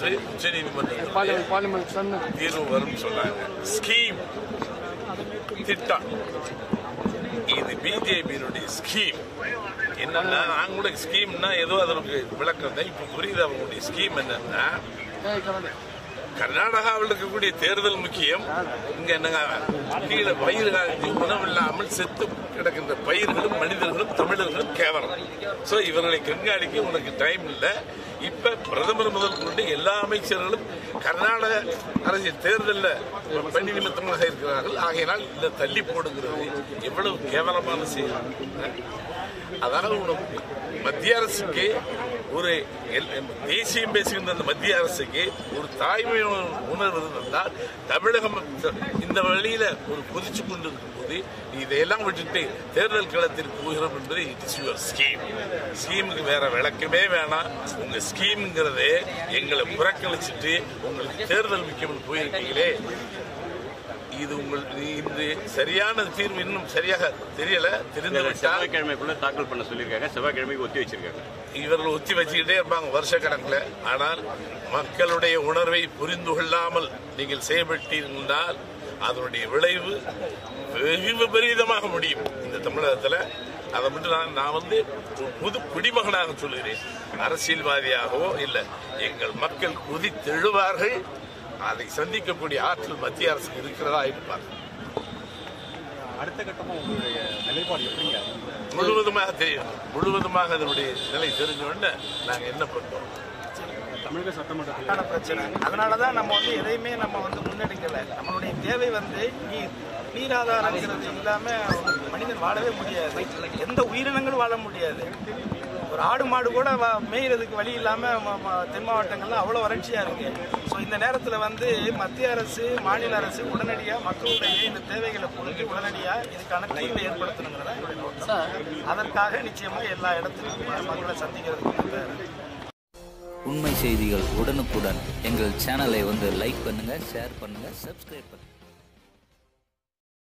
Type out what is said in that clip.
என்று உச்சநீதிமன்றத்தில் parliament parliament சொன்ன தீர்வு வரும்னு சொன்னாங்க ஸ்கீம் திட்டம் இது பிஜேபியினுடைய ஸ்கீம் என்னன்னா நான் கூட ஸ்கீம்னா ஏதோ அதற்கு விளக்கம் தான் இப்ப புரியுது அவங்களுடைய ஸ்கீம் என்னன்னா ஏய் கரண்ட் கர்நாடகாவில் இருக்கக்கூடிய தேர்தல் முக்கியம் இங்க என்னங்க கீழே பயிர் காய்ச்சி உணவு இல்லாமல் செத்து கிடக்கின்ற பயிர்களும் மனிதர்களும் தமிழர்களும் கேவலம் சோ இவர்களை கண்காணிக்க உனக்கு டைம் இல்லை இப்ப பிரதமர் முதல் கொண்டு எல்லா அமைச்சர்களும் கர்நாடக அரசியல் தேர்தலில் பணி நிமித்தமாக இருக்கிறார்கள் ஆகையினால் இந்த தள்ளி போடுகிறது எவ்வளவு கேவலமான செயல் அதாவது உனக்கு மத்திய அரசுக்கு ஒரு எல்- தேசியம் பேசுகின்ற அந்த மத்திய அரசுக்கு ஒரு தாய்மை உணர்வு இருந்தால் தமிழகம் இந்த வழியில ஒரு கொதிச்சு கொண்டிருக்கும் போது நீ இதையெல்லாம் விட்டுட்டு தேர்தல் களத்திற்கு போகிறோம் என்பது இட் இஸ் யுவர் ஸ்கீம் ஸ்கீமுக்கு வேற விளக்கமே வேணாம் உங்க ஸ்கீம்ங்கிறதே எங்களை புறக்கணிச்சிட்டு உங்களுக்கு தேர்தல் முக்கியம் போயிருக்கீங்களே இது உங்கள் இந்த சரியான தீர்வு இன்னும் சரியாக தெரியல தெரிந்து விட்டால் செவ்வாய்க்கிழமைக்குள்ள தாக்கல் பண்ண சொல்லியிருக்காங்க செவ்வாய்க்கிழமைக்கு ஒத்தி வச்சிருக்காங்க இவர்கள் ஒத்தி வச்சுக்கிட்டே இருப்பாங்க வருஷ கணக்கில் ஆனால் மக்களுடைய உணர்வை புரிந்து கொள்ளாமல் நீங்கள் செயல்பட்டீர்கள் அதனுடைய விளைவு வெகு விபரீதமாக முடியும் இந்த தமிழகத்தில் அதை மட்டும் நான் நான் வந்து ஒரு புது குடிமகனாக சொல்கிறேன் அரசியல்வாதியாகவோ இல்லை எங்கள் மக்கள் குதித்தெழுவார்கள் அதை சந்திக்கக்கூடிய ஆற்றல் மத்திய அரசுக்கு இருக்கிறதா இருப்பார் அடுத்த கட்டமா உங்களுடைய நிலைப்பாடு எப்படிங்க முழுவதுமாக தெரியும் முழுவதுமாக அதனுடைய நிலை தெரிஞ்ச உடனே நாங்கள் என்ன பண்ணுறோம் தமிழக சட்டமன்றத்தில் பிரதான பிரச்சனை அதனால தான் நம்ம வந்து எதையுமே நம்ம வந்து முன்னெடுக்கலை நம்மளுடைய தேவை வந்து நீர் நீராதாரங்கிறது இல்லாமல் மனிதன் வாழவே முடியாது எந்த உயிரினங்களும் வாழ முடியாது ஒரு ஆடு மாடு கூட வ- மேய்றதுக்கு வழி இல்லாமல் தென் மாவட்டங்கள்ல அவ்வளோ வறட்சியாக இருக்கு ஸோ இந்த நேரத்தில் வந்து மத்திய அரசு மாநில அரசு உடனடியாக மக்களுடைய இந்த தேவைகளை புரிஞ்சு உடனடியாக இதுக்கான தீர்வை ஏற்படுத்தணுங்கிறதா என்னுடைய நோக்கம் அதற்காக நிச்சயமாக எல்லா இடத்துலையும் மக்களை சந்திக்கிறதுக்கு தேவை உண்மை செய்திகள் உடனுக்குடன் எங்கள் சேனலை வந்து லைக் பண்ணுங்க ஷேர் பண்ணுங்க சப்ஸ்கிரைப் பண்ணுங்க